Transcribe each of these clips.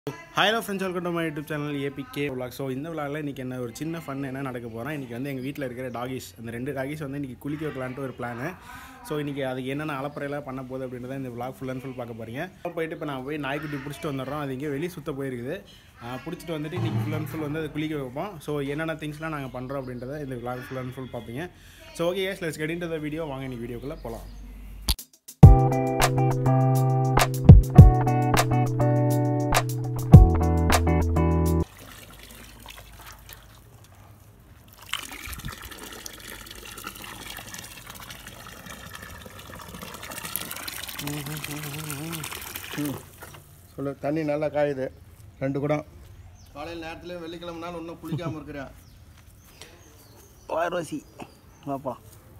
Hi hello friends welcome to my YouTube channel ABK vlog so இந்த விளாகில் இன்றைக்கி என்ன ஒரு சின்ன ஃபன் என்ன நடக்க போகிறோம் இன்றைக்கி வந்து எங்கள் வீட்டில் இருக்கிற டாகிஸ் அந்த ரெண்டு டாகிஸ் வந்து இன்றைக்கி குளிக்க வைக்கலான்ட்டு ஒரு பிளானு ஸோ இன்றைக்கி அதுக்கு என்னென்ன அலப்பறையெல்லாம் பண்ண போகுது அப்படின்றத இந்த vlog ஃபுல் அண்ட் ஃபுல் பார்க்க போகிறீங்க போயிட்டு இப்போ நான் போய் நாய்க்குட்டி பிடிச்சிட்டு வந்துடுறோம் அது இங்கே வெளியே சுத்த போயிருக்குது ஆஹ் பிடிச்சிட்டு வந்துட்டு இன்றைக்கி ஃபுல் அண்ட் ஃபுல் வந்து அது குளிக்க வைப்போம் ஸோ என்னென்ன திங்ஸ்லாம் நாங்கள் பண்ணுறோம் அப்படின்றத இந்த vlog ஃபுல் அண்ட் ஃபுல் பார்ப்பீங்க so okay yes let's get into the video வாங்க இன்னைக்கு வீடியோக்குள்ளே போகலாம் ம் சொல்லு தண்ணி நல்லா காயுது ரெண்டு குடம் காலையில் நேரத்தில் வெள்ளிக்கிழமை நாள் இன்னும் குளிக்காமல் இருக்கிறேன் வாரோசி வாப்பா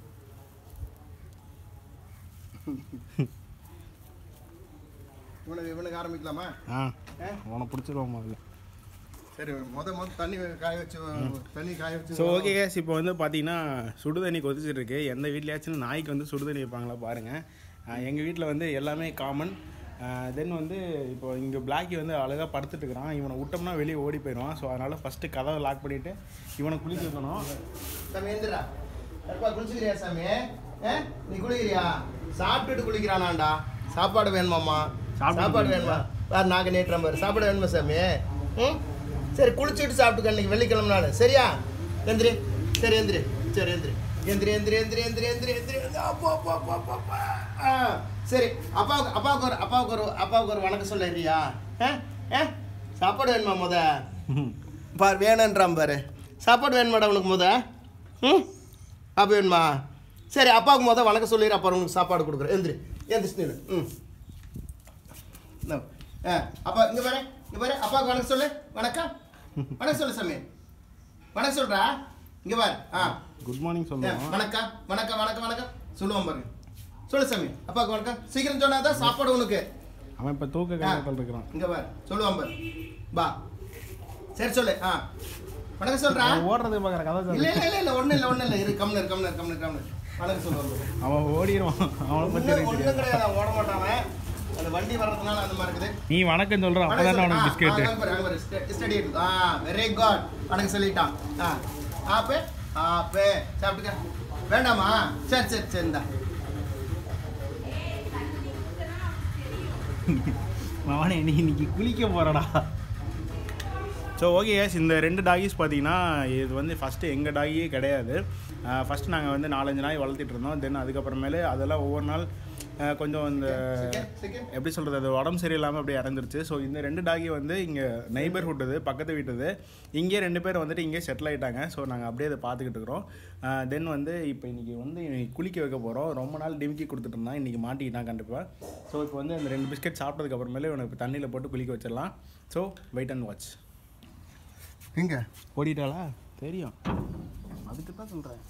இவனுக்கு இவனுக்கு ஆரம்பிக்கலாமா ஆ உனக்கு பிடிச்சிருவோம் முதல்ல சரி முத முத தண்ணி காய வச்சு தண்ணி காய வச்சு ஸோ ஓகே கேஸ் இப்போ வந்து பார்த்தீங்கன்னா சுடு தண்ணி கொதிச்சிட்டு இருக்கு எந்த வீட்லயாச்சும் நாய்க்கு வந்து சுடு தண்ணி வைப்பாங்களா பாருங்கள் எங்கள் வீட்டில் வந்து எல்லாமே காமன் தென் வந்து இப்போ இங்கே பிளாக்கி வந்து அழகாக படுத்துட்டு இருக்கிறான் இவனை விட்டோம்னா வெளியே ஓடி போயிடுவான் ஸோ அதனால் ஃபஸ்ட்டு கதவை லாக் பண்ணிவிட்டு இவனை குளிக்க வைக்கணும் சாமி எந்திரா எப்பா குளிச்சுக்கிறியா சாமி ஏ நீ குளிக்கிறியா சாப்பிட்டுட்டு குளிக்கிறானாண்டா சாப்பாடு வேணுமாம்மா சாப்பிட்டு சாப்பாடு வேணுமா வேறு நாங்கள் நீட்டுறேன் பாரு சாப்பாடு வேணுமா சாமி ம் சரி குளிச்சுட்டு சாப்பிட்டுக்க இன்னைக்கு வெள்ளிக்கிழமை நாள் சரியா எந்திரி சரி எந்திரி சரி எந்திரி எந்திரி எந்திரி எந்திரி எந்திரி எந்திரி எந்திரி எந்திரி. அப்பா அப்பா அப்பா அப்பா அப்பா ஆ சரி அப்பாவுக்கு அப்பாவுக்கு ஒரு அப்பாவுக்கு ஒரு அப்பாவுக்கு ஒரு வணக்கம் சொல்லிடுறியா ஆ ஆ சாப்பாடு வேணுமா முத பார் வேணுன்றான் பாரு சாப்பாடு வேணுமாடா உனக்கு முத ம் அப்போ வேணுமா சரி அப்பாவுக்கு முத வணக்கம் சொல்லிடு அப்புறம் உனக்கு சாப்பாடு கொடுக்குறேன் எந்திரி எந்திரிச்சு நில்லு ம் இந்தா. ஆ அப்பா இங்கே பாரு இங்கே பாரு அப்பாவுக்கு வணக்கம் சொல்லு வணக்கம் வணக்கம் சொல்லு சாமி வணக்கம் சொல்றா இங்கே பாரு ஆ குட் மார்னிங் ஆ, சொல்லுவோம் வணக்கம் வணக்கம் வணக்கம் வணக்கம் சொல்லுவான் பாருங்க சொல்லு சாமி அப்பாவுக்கு வணக்கம் சீக்கிரம் சொன்னாதான் சாப்பாடு உனக்கு அவன் இப்போ தூக்க காலத்தில் இருக்கிறான் இங்கே பாரு சொல்லுவான் பாரு பா சரி சொல்லு ஆ வணக்கம் சொல்றா அவன் ஓடுறது பார்க்குற கதை இல்ல சொல்லு இல்ல இல்ல இல்ல ஒண்ணு இல்ல ஒண்ணு இல்ல இரு கம்னர் கம்னர் கம்னர் கம்னர் வணக்கம் சொல்லுவாங்க அவன் ஓடிடுவான் அவனை பற்றி எனக்கு ஒண்ணும் தெரியாது கிடையாது அவன் ஓட மாட்டான் அவன். அந்த வண்டி வர்றதுனால அந்த மாதிரி இருக்குது நீ வணக்கம் சொல்கிற அப்போ தானே அவனுக்கு பிஸ்கெட்டு ஸ்டடி ஆ வெரி குட் வணக்கம் சொல்லிட்டான் ஆ ஆப்பு ஆப்பு சாப்பிட்டுக்க வேண்டாமா சரி சரி சரி இந்தா அவனே நீ இன்னைக்கு குளிக்க போறடா ஸோ ஓகே எஸ் இந்த ரெண்டு டாகிஸ் பார்த்தீங்கன்னா இது வந்து ஃபஸ்ட்டு எங்கள் டாகியே கிடையாது ஃபஸ்ட்டு நாங்கள் வந்து நாலஞ்சு நாய் வளர்த்திட்டு இருந்தோம் தென் அதுக்கப்புறமேலு அதெல்லாம் ஒவ்வொரு நாள் அஹ், கொஞ்சம் இந்த சிக்கன் சிக்கன் எப்படி சொல்கிறது அது உடம்பு சரியில்லாமல் அப்படியே இறந்துருச்சு ஸோ இந்த ரெண்டு டாகி வந்து இங்கே நெய்பர்ஹுட் இது பக்கத்து வீட்டுது இங்கே ரெண்டு பேர் வந்துட்டு இங்கே செட்டில் ஆகிட்டாங்க ஸோ நாங்கள் அப்படியே அதை பார்த்துக்கிட்டு இருக்கிறோம் தென் வந்து இப்போ இன்றைக்கி வந்து இன்னைக்கு குளிக்க வைக்க போகிறோம் ரொம்ப நாள் டிமிக்கி கொடுத்துட்டு இருந்தான் இன்றைக்கி மாட்டிக்கிட்டான் கண்டிப்பாக ஸோ இப்போ வந்து அந்த ரெண்டு பிஸ்கெட் சாப்பிட்டதுக்கு அப்புறமேலே இவனை இப்போ தண்ணியில் போட்டு குளிக்க வச்சிடலாம் ஸோ வெயிட் அண்ட் வாட்ச் எங்க ஓடிட்டாளா தெரியும் அதுக்கு தான் சொல்கிறேன்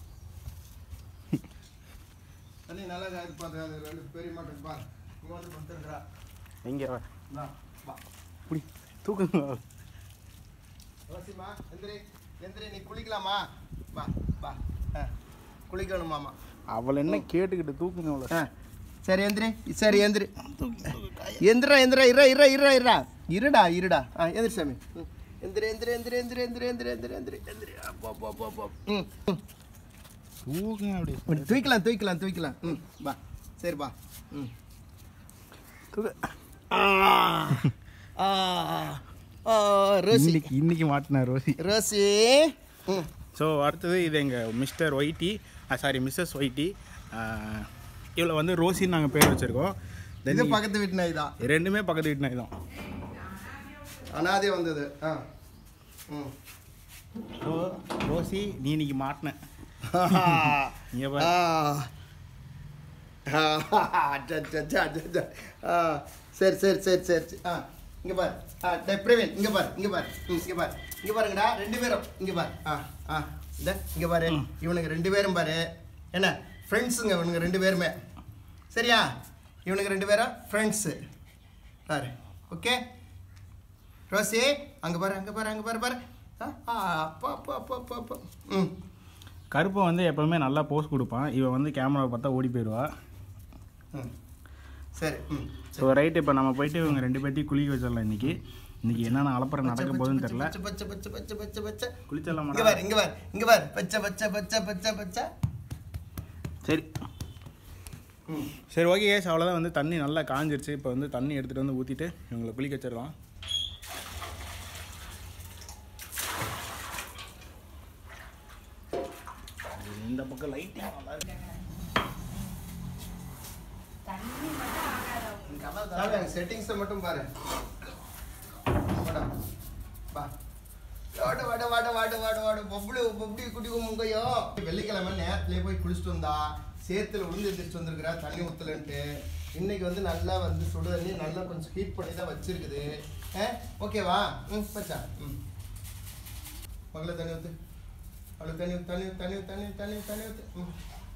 தண்ணி நல்லா காய்ச்சி பார்த்து அது ரெண்டு பெரிய மாட்டுக்கு பாரு இங்க வந்து படுத்துருக்குறா எங்கே இந்தா, வா புடி தூக்குங்க ரோசிமா எந்திரி எந்திரி நீ குளிக்கலாமா வா வா ஆ குளிக்கணுமாமா அவளை என்ன கேட்டுக்கிட்டு தூக்குங்க அவளை ஆ சரி எந்திரி சரி எந்திரி எந்திரா எந்திரா இரா இரா இரா இரா இருடா இருடா ஆ எந்திரி சாமி ம். எந்திரி எந்திரி எந்திரி எந்திரி எந்திரி எந்திரி எந்திரி எந்திரி எந்திரி அப்போ அப்போ அப்போ அப்போ ம் ம். தூக்குங்க அப்படி இப்படி தூக்கலாம் தூக்கலாம் தூக்கலாம் ம் வா சரி வா ம் தூக்கு ஆ ஆ ஆ ரோசி இன்னைக்கு இன்னைக்கு மாட்டினா ரோசி ரோசி ம் ஸோ அடுத்தது இது எங்கள் Mr Whitey sorry Mrs Whitey இவளை வந்து ரோசின்னு நாங்கள் பேர் வச்சுருக்கோம் இது பக்கத்து வீட்டு நாய் தான் ரெண்டுமே பக்கத்து வீட்டு நாய் தான் அனாதே வந்தது ஆ ம் ஸோ ரோசி நீ இன்னைக்கு மாட்டின இங்கே ஆ. பாரு ஆ. அச்சா, அச்சா, அச்சா, அச்சா, அச்சா. ஆ. சரி சரி சரி சரி சரி. ஆ இங்க பாரு ஆ டேய் பிரவீன் இங்க பாரு இங்க பாரு ம், இங்க பாரு இங்க பாருங்கடா ரெண்டு பேரும் இங்க பாரு ஆ ஆ இந்த இங்க பாரு இவனுக்கு ரெண்டு பேரும் பாரு என்ன ஃப்ரெண்ட்ஸுங்க இவனுங்க ரெண்டு பேருமே சரியா இவனுக்கு ரெண்டு பேரும் ஃப்ரெண்ட்ஸு பாரு ஓகே ரோசி அங்க பாரு அங்க பாரு அங்க பாரு பாரு ஆ ஆ, அப்பா அப்பா அப்பா அப்பா அப்பா ம் கருப்பை வந்து எப்போவுமே நல்லா போஸ் கொடுப்பான் இவன் வந்து கேமராவை பார்த்தா ஓடி போயிடுவா ம் சரி ம் ஸோ ரைட் இப்போ நம்ம போயிட்டு இவங்க ரெண்டு பேர்த்தையும் குளிக்க வச்சிடலாம் இன்னைக்கு இன்னைக்கு என்னென்ன அலப்பறை நடக்க போகுதுன்னு தெரியல பச்சை பச்சை பச்சை பச்சை பச்சை பச்சை இங்க குளிச்சிடலாமாடா பாரு இங்க பாரு இங்க பாரு பச்சை பச்சை பச்சை பச்சை பச்சை சரி சரி ஓகே கேஸ் அவ்வளோதான் வந்து தண்ணி நல்லா காஞ்சிருச்சு இப்போ வந்து தண்ணி எடுத்துகிட்டு வந்து ஊற்றிட்டு இவங்களை குளிக்க வச்சிடலாம் இந்த பக்கம் லைட்டிங் நல்லா இருக்கு செட்டிங்ஸை மட்டும் பாரு வாடா. வா வாட வாட வாட வாட வாட வாட பொம்பளை பொம்பளை குட்டி முங்கையோ வெள்ளிக்கிழமை நேரத்துலேயே போய் குளிச்சுட்டு வந்தா சேத்துல விழுந்து எந்திரிச்சு வந்திருக்கிறா தண்ணி ஊத்தலன்ட்டு இன்னைக்கு வந்து நல்லா வந்து சுடு தண்ணி நல்லா கொஞ்சம் ஹீட் பண்ணி தான் வச்சிருக்குது ஆ ஓகேவா ம் பச்சா ம் மகள தண்ணி ஊத்து அவளுக்கு தண்ணி ஊத்து, தண்ணி ஊத்து, தண்ணி ஊத்து, தண்ணி ஊத்து, தண்ணி ஊத்து, தண்ணி ஊத்து ம்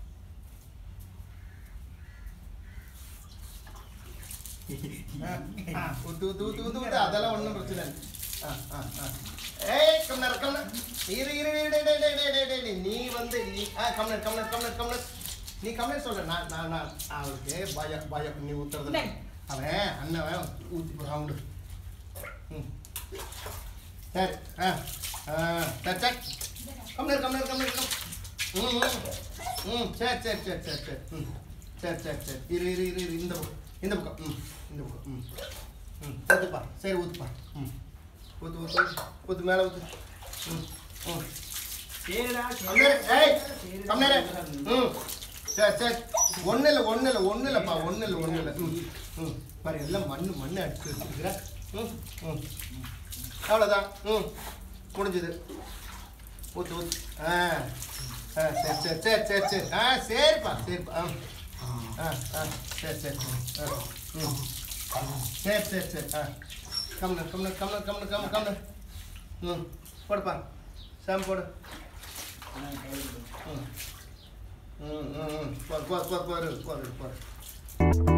ஆ, ஊத்து, ஊத்து, ஊத்து, ஊத்து, ஊத்து. அதெல்லாம் ஒண்ணும் பிரச்சனை இல்லை. ஆ, ஆ, ஆ. ஏய், கம்னர், கம்னர். இரு, இரு, இரு, டேய், டேய், டேய், டேய், டேய், டேய், டேய். நீ வந்து நீ ஆ, கம்னர், கம்னர், கம்னர், கம்னர். நீ கம்னர் சொல்ற நான் நான் நான் அவளுக்கு பயம் பயம் நீ ஊத்துறது இல்ல. அவன் அண்ணன் ஊத்தி போறான் விடு ம். சரி ஆ ஆ சரி சரி கம்னர் கம்னர் கம்னர் கம் ம் ம். ம் சரி சரி சரி சரி சரி ம் சரி சரி சரி இரு இரு இரு இரு இந்த பக்கம் இந்த பக்கம் ம் இந்த பக்கம் ம் ம் ஊத்துப்பா சரி ஊத்துப்பா ம் ஊத்து ஊத்து ஊத்து. ஊத்து மேலே ஊத்து ம் ம் கம்னரு, ஏய் கம்னரு. ம் சரி சரி ஒன்றும் இல்லை ஒன்றும் இல்லை ஒன்றும் இல்லைப்பா ஒன்றும் இல்லை ஒன்றும் இல்லை ம் ம் பாரு எல்லாம் மண்ணு மண்ணு அடிச்சு வச்சுருக்குற ம் ம் அவ்வளோதான் ம் முடிஞ்சுது ஊத்து ஊத்து ஆ ஆ சரி சரி சரி சரி சரி ஆ சரிப்பா சரிப்பா ஆ ஆ ஆ சரி சரி ஆ ம் சரி சரி சரி ஆ கம்னு கம்னு கம்னு கம்னு கம்னு கம்னு ம் போடுப்பா சாம் போடு ம் ம் ம் ம் போடு போடு போடு போடு போடு போடு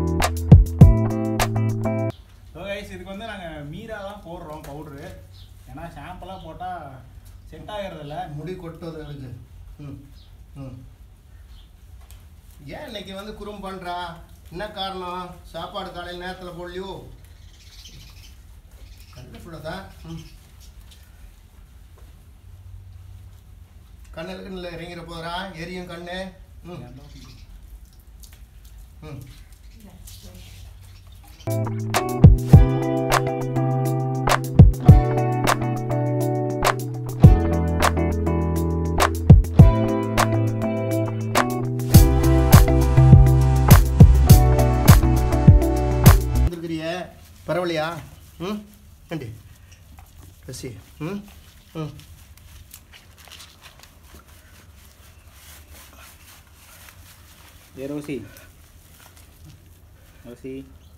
ஸோ கைஸ் இதுக்கு வந்து நாங்கள் மீரா தான் போடுறோம் பவுட்ரு ஏன்னா ஷாம்பெல்லாம் போட்டால் செட் ஆகிறதில்ல முடி கொட்டுவது அதுக்கு ம் ம் ஏன் இன்னைக்கு வந்து குறும் பண்ணுறா என்ன காரணம் சாப்பாடு காலையில் நேரத்தில் போடலையோ கண்ணு ஃபுல்லாக ம் கண்ணில் கண்ணில் இறங்கிற போகிறா எரியும் கண்ணு ம் ம் வந்துருக்கிறிய பரவாயில்லையா ம் ஏண்டி ரசி ம் ம் ஏ ரோசி ரோசி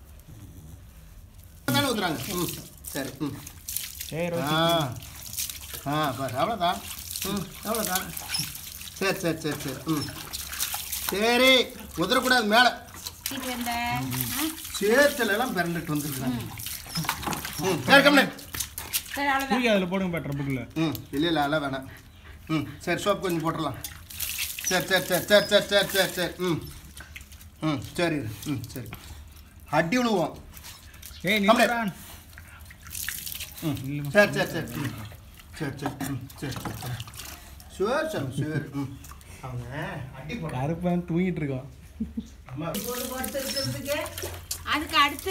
தானே ஊத்துறாங்க ம் சரி ம் ஏ ஆ ஆ பாரு அவ்வளோதான் ம் அவ்வளோதான் சரி சரி சரி சரி ம் சரி உதறக்கூடாது மேலே இது வந்த சேத்துல எல்லாம் பிறந்துட்டு வந்துருக்குறாங்க ம் சரி கம்மி சரி அவ்வளோதான் தூக்கி அதில் போடுங்க பெட்டர் புக்கில் ம் இல்லை இல்லை அதெல்லாம் வேணாம் ம் சரி சோப் கொஞ்சம் போட்டுடலாம் சரி சரி சரி சரி சரி சரி சரி சரி ம் ம் சரி இரு. ம் சரி அடி விழுவோம் ஏய் கம்முனு. நில்லுடா. ம் இல்லைம்மா. சரி சரி சரி ம் சரி சரி ம் சரி சரி ஷுவர் சார் ஷுவர் ம் அவங்க அடி போடுறாங்க கருப்பன் தூங்கிட்டு இருக்கோம் அம்மா அதுக்கு அடுத்து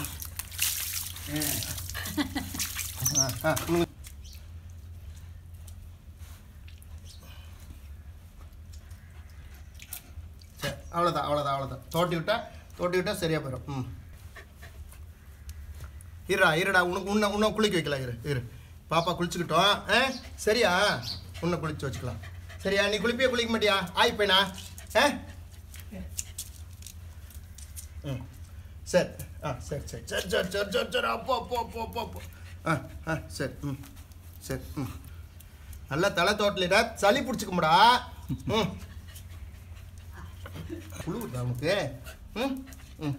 ஆ ஆ உங்க சரி அவ்வளோதான் அவ்வளோதான் அவ்வளோதான் தோட்டி விட்டா தோட்டி விட்டா சரியா போயிடும் ம் இருடா இருடா உனக்கு உன்னை உன்னை குளிக்க வைக்கலாம் இரு இரு பாப்பா குளிச்சுக்கிட்டோம் ஆ சரியா உன்னை குளிச்சு வச்சுக்கலாம் சரியா நீ குளிப்பியா குளிக்க மாட்டியா ஆய் பையனா ஆ ம் சரி ஆ சரி சரி சரி சரி சரி சரி சரி அப்போ அப்போ அப்போ அப்போ அப்போ ஆ ஆ சரி ம் சரி ம் நல்லா தலை தோட்டலிடா சளி பிடிச்சிக்கும்டா ம் குழுவுதா உனக்கு ம் ம்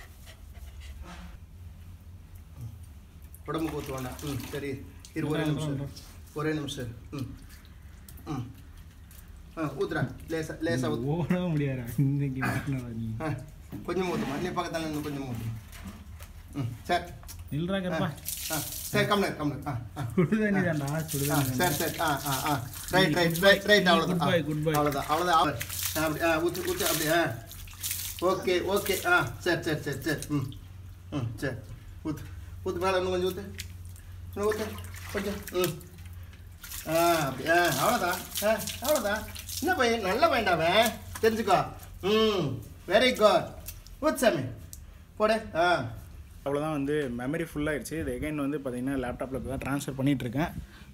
உடம்புக்கு ஊற்று வேண்டாம் ம் சரி இரு ஒரே நிமிஷம் இரு. ஒரே நிமிஷம் இரு. ம் ம் ஆ ஊத்துறா லேசா லேசா ஊத்து ஓட முடியாது இன்னைக்கு மாட்டினடா நீ ஆ கொஞ்சம் ஊற்றுமா நீ பக்கத்தில் இருந்து கொஞ்சம் ஊற்று ம் சரி நில்றா கருப்பா ஆ சரி கம்னு கம்னு ஆ ஆ சுடுதண்ணி தான்டா ஆ, சுடுதண்ணி சரி சரி ஆ ஆ ஆ ரைட் ரைட் ரைட் ரைட் அவ்வளோதான் Good boy, good boy. அவ்வளோதான் அவ்வளோதான் அவ- ஆ, அப்படி ஆ ஊற்று ஊற்று அப்படி ஆ ஓகே ஓகே ஆ சரி சரி சரி சரி ம் ம் சரி ஊற்று ஊற்று மேலே இன்னும் கொஞ்சம் ஊற்று இன்னும் ஊற்று கொஞ்சம் ம் ஆ அப்படி ஆ அவ்வளோதான் ஆ அவ்வளோதான் என்ன பையன் நல்ல பையன்டாவே தெரிஞ்சுக்கோ ம் வெரி குட் ஊத் சாமி போடு ஆ அவ்வளோதான் வந்து மெமரி ஃபுல்லாகிடுச்சு இது எகைன் வந்து பார்த்தீங்கன்னா லேப்டாப்பில் இப்போ தான் ட்ரான்ஸ்ஃபர் பண்ணிகிட்ருக்கேன்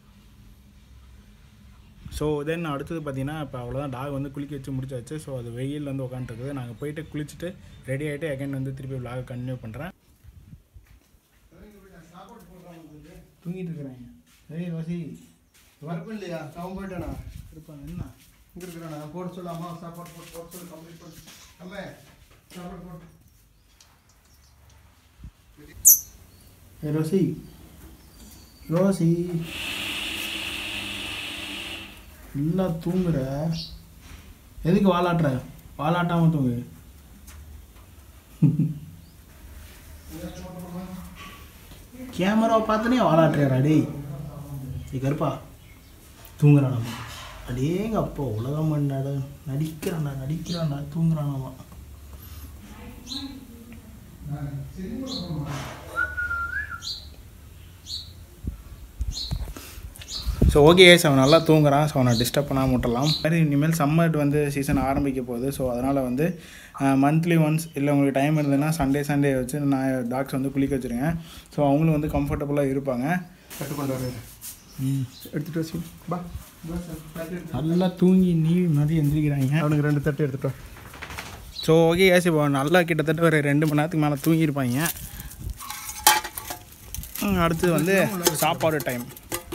ஸோ தென் அடுத்தது பார்த்தீங்கன்னா இப்போ அவ்வளோதான் டாக் வந்து குளிக்க வச்சு முடிச்சாச்சு ஸோ அது வெயில் வந்து உட்காந்துருக்குது நாங்கள் போயிட்டு குளிச்சுட்டு ரெடி ஆகிட்டு எகைன் வந்து திருப்பி vlog கண்டினியூ பண்ணுறேன் தூங்கிட்டு இருக்கிறேன் சரி ரோசி வரப்பு இல்லையா அவன் போயிட்டானா இருப்பாங்க என்ன இங்கே இருக்கிறானா போட சொல்லு அம்மா சாப்பாடு போட்டு போட சொல்லு கம்ப்ளீட் பண்ணு அம்மா சாப்பாடு போட்டு ஏ ரோசி ரோசி நல்லா தூங்குற எதுக்கு வாலாட்டுற வாலாட்டாம தூங்கு கேமராவை பார்த்தனே வாலாட்டுறியாடா டேய் ஏ கருப்பா தூங்குறான் நம்ம அடேங்க அப்பா உலகம் பண்ணாட நடிக்கிறான்டா நடிக்கிறான்டா தூங்குறான் அவன் ஸோ ஓகே ஸோ அவன் நல்லா தூங்குறான் ஸோ அவனை டிஸ்டர்ப் பண்ணாமல் விட்டலாம் மாதிரி இனிமேல் சம்மர் வந்து சீசன் ஆரம்பிக்க போகுது ஸோ அதனால் வந்து மந்த்லி ஒன்ஸ் இல்லை உங்களுக்கு டைம் இருந்ததுன்னா சண்டே சண்டே வச்சு நான் டாக்ஸ் வந்து குளிக்க வச்சுருங்க ஸோ அவங்களும் வந்து கம்ஃபர்டபுளாக இருப்பாங்க கட்டு கொண்டு வர எடுத்துட்டு வச்சு பா பா சார், தட்டு எடுத்து. நல்லா தூங்கி நீ மாதிரி எந்திரிக்கிறாங்க அவனுக்கு ரெண்டு தட்டு எடுத்துட்டு வா. ஸோ ஓகே ஏசி இப்போ நல்லா கிட்டத்தட்ட ஒரு ரெண்டு மணி நேரத்துக்கு மேலே தூங்கியிருப்பாங்க ம், அடுத்தது வந்து சாப்பாடு டைம்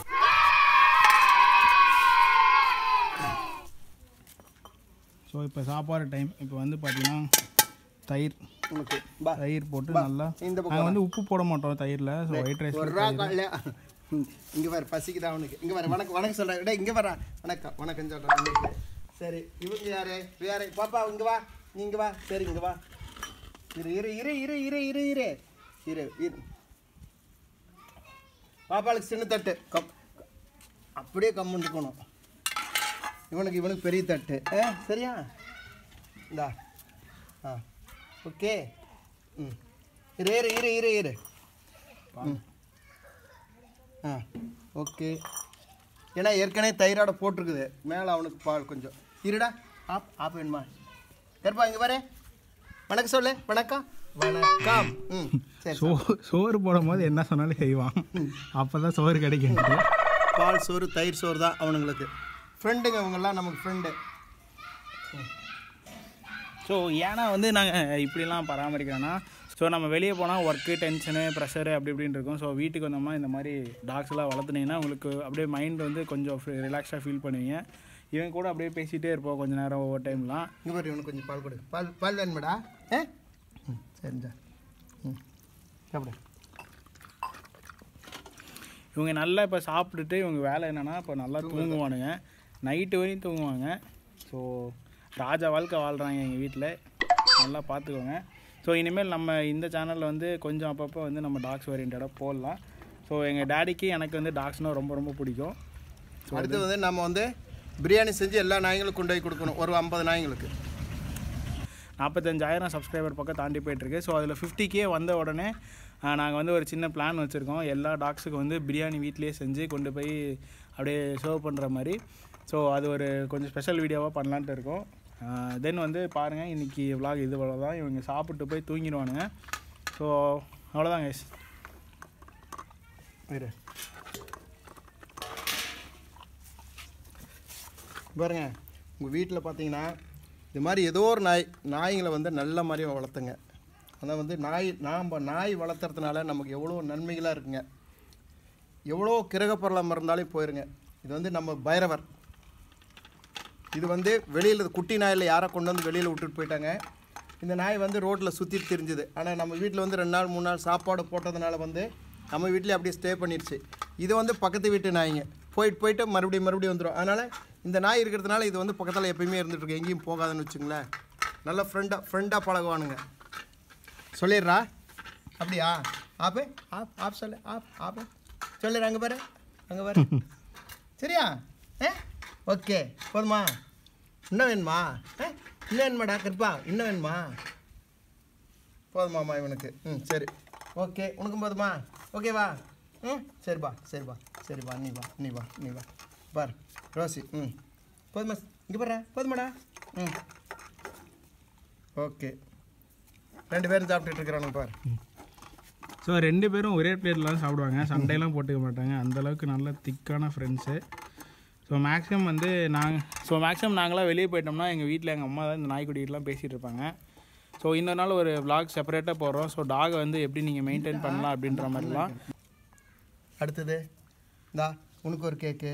ஸோ இப்போ சாப்பாடு டைம் இப்போ வந்து பார்த்தீங்கன்னா தயிர் உனக்கு பா தயிர் போட்டு பா, நல்லா இந்த பக்கம் நாங்கள் வந்து உப்பு போட மாட்டோம் தயிரில் ஸோ ஒயிட் ரைஸ் ஒரு ரூபா காலைல இங்கே வர பசிக்குதா அவனுக்கு இங்கே வர வணக்கம் வணக்கம் சொல்கிறேன் டேய் இங்கே வரா வணக்கம் வணக்கம் சொல்கிறேன் சரி இவங்க யாரு யாரு பாப்பா இங்கே வா நீ இங்கே வா சரி இங்கே வா இரு இரு இரு இரு இரு இரு இரு இரு இரு பாப்பாளுக்கு சின்ன தட்டு கம் அப்படியே கம்முன்னு இருக்கணும் இவனுக்கு இவனுக்கு பெரிய தட்டு ஆ சரியா இந்தா ஆ ஓகே ம் இரு இரு இரு இரு இரு ம் ஆ ஓகே ஏன்னா ஏற்கனவே தைராய்டு போட்டிருக்குது மேலே அவனுக்கு பால் கொஞ்சம் இருடா ஆப் ஆப் வேணுமா ஏற்பா இங்கே வரே வணக்கம் சொல்லு வணக்கம் வணக்கம் ம் சரி சோ சோறு போடும் போது என்ன சொன்னாலும் செய்வான் அப்போ தான் சோறு கிடைக்கும் பால் சோறு தயிர் சோறு தான் அவனுங்களுக்கு ஃப்ரெண்டுங்க இவங்கெல்லாம் நமக்கு ஃப்ரெண்டு ஸோ ஏன்னா வந்து நாங்கள் இப்படிலாம் பராமரிக்கிறோன்னா ஸோ நம்ம வெளியே போனால் ஒர்க்கு டென்ஷனு ப்ரெஷரு அப்படி இப்படின்னு இருக்கும் ஸோ வீட்டுக்கு வந்தோமா இந்த மாதிரி டாக்ஸ் எல்லாம் வளர்த்துனீங்கன்னா உங்களுக்கு அப்படியே மைண்ட் வந்து கொஞ்சம் ரிலாக்ஸாக ஃபீல் பண்ணுவீங்க இவன் கூட அப்படியே பேசிகிட்டே இருப்போம் கொஞ்ச நேரம் ஒவ்வொரு டைம்லாம் இங்கே பாரு இவனுக்கு கொஞ்சம் பால் கொடு பால் பால் வேணுமாடா ஏ ம் சரிஞ்சா ம் சாப்பிடு இவங்க நல்லா இப்போ சாப்பிட்டுட்டு இவங்க வேலை என்னென்னா இப்போ நல்லா தூங்குவானுங்க நைட்டு வரையும் தூங்குவாங்க ஸோ ராஜா வாழ்க்கை வாழ்கிறாங்க எங்கள் வீட்டில் நல்லா பார்த்துக்கோங்க ஸோ இனிமேல் நம்ம இந்த சேனலில் வந்து கொஞ்சம் அப்பப்போ வந்து நம்ம டாக்ஸ் ஓரியன்டாக போடலாம் ஸோ எங்கள் டேடிக்கு எனக்கு வந்து டாக்ஸ்னால் ரொம்ப ரொம்ப பிடிக்கும் அடுத்து வந்து நம்ம வந்து பிரியாணி செஞ்சு எல்லா நாய்களுக்கும் கொண்டு போய் கொடுக்கணும் ஒரு ஐம்பது நாய்களுக்கு நாற்பத்தஞ்சாயிரம் சப்ஸ்கிரைபர் பக்கம் தாண்டி போயிட்டுருக்கு ஸோ அதில் ஃபிஃப்டிக்கே வந்த உடனே நாங்கள் வந்து ஒரு சின்ன பிளான் வச்சுருக்கோம் எல்லா டாக்ஸுக்கும் வந்து பிரியாணி வீட்டிலேயே செஞ்சு கொண்டு போய் அப்படியே சர்வ் பண்ணுற மாதிரி ஸோ அது ஒரு கொஞ்சம் ஸ்பெஷல் வீடியோவாக பண்ணலான்ட்டு இருக்கோம் தென் வந்து பாருங்கள் இன்றைக்கி vlog இது போல தான் இவங்க சாப்பிட்டு போய் தூங்கிடுவானுங்க ஸோ அவ்வளோதான் guys இரு பாருங்க உங்கள் வீட்டில் பார்த்தீங்கன்னா இது மாதிரி ஏதோ ஒரு நாய் நாய்களை வந்து நல்ல மாதிரி வளர்த்துங்க அதான் வந்து நாய் நாம் நாய் வளர்த்துறதுனால நமக்கு எவ்வளோ நன்மைகளாக இருக்குங்க எவ்வளோ கிரகப்பொருளம் இருந்தாலும் போயிருங்க இது வந்து நம்ம பைரவர் இது வந்து வெளியில் குட்டி நாயில் யாரை கொண்டு வந்து வெளியில் விட்டுட்டு போயிட்டாங்க இந்த நாய் வந்து ரோட்டில் சுற்றிட்டு திரிஞ்சுது ஆனால் நம்ம வீட்டில் வந்து ரெண்டு நாள் மூணு நாள் சாப்பாடு போட்டதுனால வந்து நம்ம வீட்டிலே அப்படியே ஸ்டே பண்ணிடுச்சு இது வந்து பக்கத்து வீட்டு நாய்ங்க போயிட்டு போயிட்டு மறுபடியும் மறுபடியும் வந்துடும் அதனால் இந்த நாய் இருக்கிறதுனால இது வந்து பக்கத்தில் எப்பயுமே இருந்துட்டு இருக்கு எங்கேயும் போகாதுன்னு வச்சுங்களேன் நல்ல ஃப்ரெண்டாக ஃப்ரெண்டாக பழகுவானுங்க சொல்லிடுறா அப்படியா ஆப்பு ஆப் ஆப் சொல்லு ஆப் ஆப்பு சொல்லு அங்கே பாரு அங்கே பாரு சரியா ஏ ஓகே போதுமா இன்னும் வேணுமா ஏ இன்னும் வேணுமாடா கருப்பா இன்னும் வேணுமா போதுமாம்மா இவனுக்கு ம் சரி ஓகே உனக்கும் போதுமா ஓகேவா ம் சரிப்பா சரிப்பா சரிப்பா நீ வா நீ வா நீ வா பார் ரோசி ம் போதுமா இங்கே பாரு போதுமாடா ம் ஓகே ரெண்டு பேரும் சாப்பிட்டுட்டு இருக்கிறானுங்க பார் ஸோ ரெண்டு பேரும் ஒரே பிளேட்லாம் சாப்பிடுவாங்க சண்டையெல்லாம் போட்டுக்க மாட்டாங்க அந்த அளவுக்கு நல்ல திக்கான ஃப்ரெண்ட்ஸு ஸோ மேக்ஸிமம் வந்து நாங்கள் ஸோ மேக்ஸிமம் நாங்களாம் வெளியே போயிட்டோம்னா எங்கள் வீட்டில் எங்கள் அம்மா தான் இந்த நாய்க்குட்டிகிட்டலாம் பேசிகிட்டு இருப்பாங்க ஸோ இன்னொரு நாள் ஒரு vlog செப்பரேட்டாக போடுறோம் ஸோ டாகை வந்து எப்படி நீங்கள் மெயின்டைன் பண்ணலாம் அப்படின்ற மாதிரிலாம் அடுத்தது இந்தா உனக்கு ஒரு கேக்கு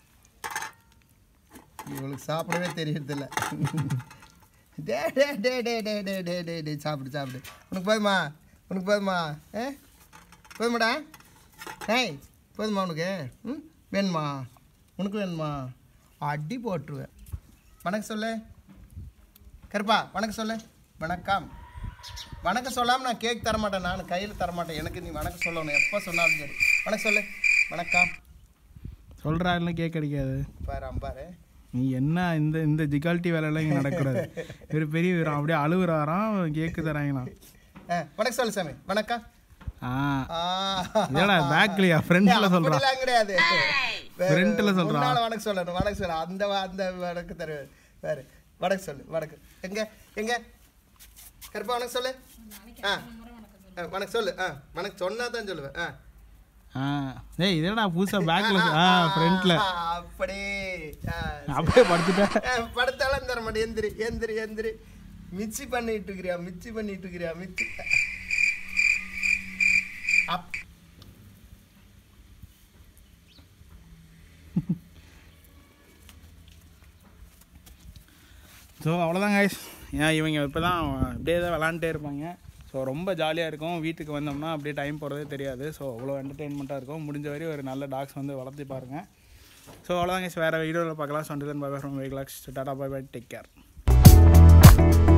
இவளுக்கு சாப்பிடவே தெரியறதில்ல டே டே டே டே டே டே டே டே டே சாப்பிடு சாப்பிடு உனக்கு போதுமா உனக்கு போதுமா ஏ போதுமாடா ஏய் போதுமா உனக்கு ம் வேணுமா உனக்கு வேணுமா அடி போட்டுருவேன் வணக்கம் சொல்லு கருப்பா வணக்கம் சொல்லு வணக்கம் வணக்கம் சொல்லாமல் நான் கேக் தர மாட்டேன் நான் கையில் தர மாட்டேன் எனக்கு நீ வணக்கம் சொல்லணும் எப்போ சொன்னாலும் சரி வணக்கம் சொல்லு வணக்கம் சொல்கிறாருன்னு கேட்க கிடைக்காது பாரு அம்பாரு நீ என்ன இந்த இந்த ஜிகால்ட்டி வேலையெல்லாம் இங்கே நடக்கூடாது இவர் பெரிய வீரம் அப்படியே அழுகுறாராம் கேக்கு தராங்களாம் ஆ வணக்கம் சொல்லு சாமி வணக்கம் ஆ ஆ. ஏடா பேக்லையா ஃப்ரெண்ட்ல சொல்கிறான் அப்படிலாம் கிடையாது Front ல சொல்றான். முன்னால வணக்கம் சொல்லணும் வணக்கம் சொல்லு அந்த வ- அந்த வணக்கம் தரு வேறு வணக்கம் சொல்லு வணக்கம் எங்க எங்க கருப்பா வணக்கம் சொல்லு ஆ ஆ, வணக்கம் சொல்லு ஆ வணக்கம் சொன்னா தான் சொல்லுவேன் ஆ ஆ ஏய் இதேடா புதுசாக பேக்கில் ஆ ஃப்ரண்ட்டில் ஆ, அப்படி ஆ, அப்படியே படுத்துட்டேன் ஆ, படுத்தாலும் தர மாட்டேன் எந்திரி எந்திரி எந்திரி மிச்சி பண்ணிட்டு இருக்கிறியா மிச்சி பண்ணிட்டு இருக்கிறியா மிச்சி அப் ஸோ அவ்வளோதான் guys ஏன் இவங்க இப்போ தான் அப்படியே தான் விளாண்டுட்டே இருப்பாங்க ஸோ ரொம்ப ஜாலியாக இருக்கும் வீட்டுக்கு வந்தோம்னா அப்படியே டைம் போகிறதே தெரியாது ஸோ அவ்வளோ என்டர்டெயின்மெண்ட்டாக இருக்கும் முடிஞ்ச வரையும் ஒரு நல்ல டாக்ஸ் வந்து வளர்த்து பாருங்கள் ஸோ அவ்வளோதான் guys வேறு வீடியோவில் பார்க்கலாம் சொன்னிதன் bye from white tata bye bye take care